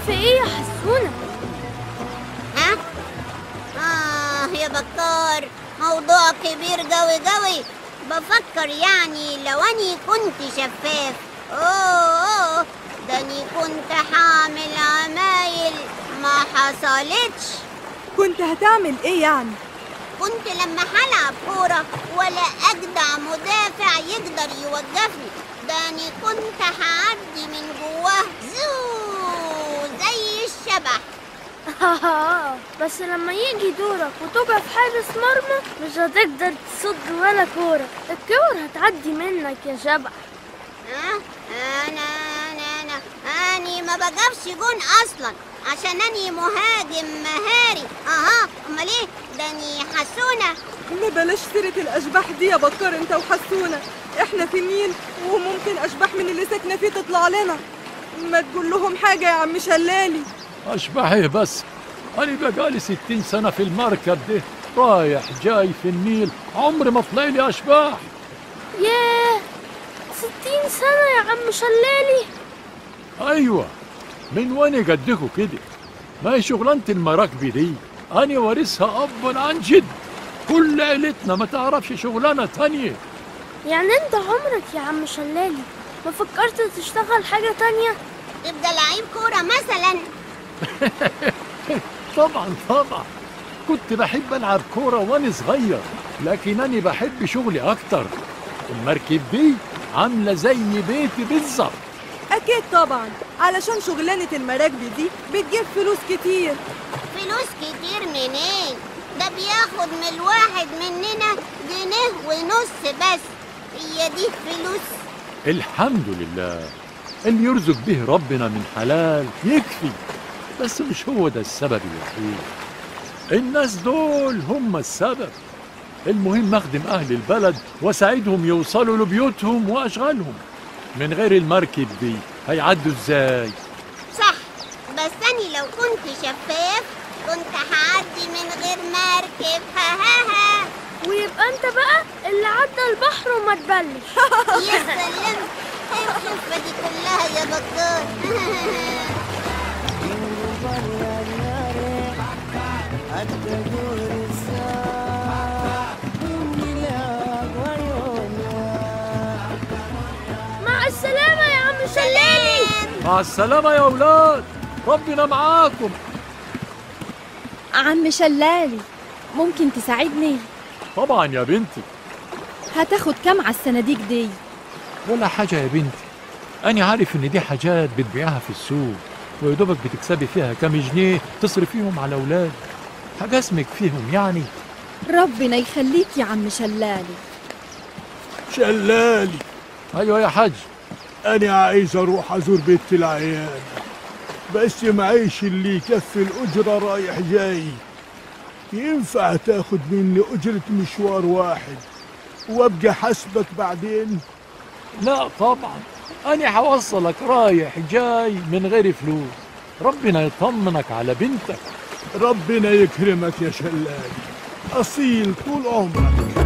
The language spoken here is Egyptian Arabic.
في ايه يا حسونة ها؟ آه يا بكار موضوع كبير قوي قوي بفكر يعني لو أني كنت شفاف أوه أوه ده أني كنت حامل عمايل ما حصلتش كنت هتعمل ايه يعني كنت لما هلعب كورة ولا أجدع مدافع يقدر يوقفني ده أني كنت هعدي من جواه زو زي الشبح بس لما يجي دورك وتقف حارس مرمى مش هتقدر تصد ولا كورة الكور هتعدي منك يا شبح ها؟ أنا أنا أنا أني ما بجيبش جون أصلا عشان أني مهاجم مهاري أها أمال إيه؟ ده أني حسونة ما بلاش سيرة الأشباح دي يا بكار انت وحسونة احنا في النيل وممكن أشباح من اللي ساكنة فيه تطلع لنا ما تقول لهم حاجة يا عم شلالي أشبح إيه بس أنا بقالي ستين سنة في المركب ده رايح جاي في النيل عمري ما طلع لي أشباح ياه ستين سنة يا عم شلالي أيوة من وين قدكوا كده ما هي شغلانة المراكب دي أنا وارثها أب عن جد كل عيلتنا ما تعرفش شغلانة تانية يعني انت عمرك يا عم شلالي ما فكرت تشتغل حاجة تانية تبقى لعيب كورة مثلا طبعا طبعا كنت بحب ألعب كورة وأنا صغير لكن أنا بحب شغلي أكتر المركب دي عاملة زي بيتي بالظبط أكيد طبعا علشان شغلانة المراكب دي بتجيب فلوس كتير فلوس كتير منين ده بياخد من الواحد مننا جنيه ونص بس هي دي فلوس الحمد لله اللي يرزق به ربنا من حلال يكفي بس مش هو ده السبب الوحيد الناس دول هم السبب المهم اخدم اهل البلد واساعدهم يوصلوا لبيوتهم واشغالهم من غير المركب دي هيعدوا ازاي صح بس أني لو كنت شفاف كنت هعدي من غير مركب ها ها ها ويبقى انت بقى اللي عدى البحر وما تبلش يا سلام ايه الخفة دي كلها يا بكار مع السلامة يا عم شلالي مع السلامة يا أولاد ربنا معاكم عم شلالي ممكن تساعدني طبعا يا بنتي هتاخد كام على الصناديق دي ولا حاجة يا بنتي أنا عارف إن دي حاجات بتبيعها في السوق ويا دوبك بتكسبي فيها كام جنيه تصرفيهم على أولاد حاجة اسمك فيهم يعني ربنا يخليك يا عم شلالي شلالي أيوة يا حاج أنا عايز أروح أزور بيت العيال بس معيش اللي يكفي الأجرة رايح جاي ينفع تاخد مني أجرة مشوار واحد وأبقى حسبك بعدين لا طبعا أنا هوصلك رايح جاي من غير فلوس ربنا يطمنك على بنتك ربنا يكرمك يا شلالي أصيل طول عمرك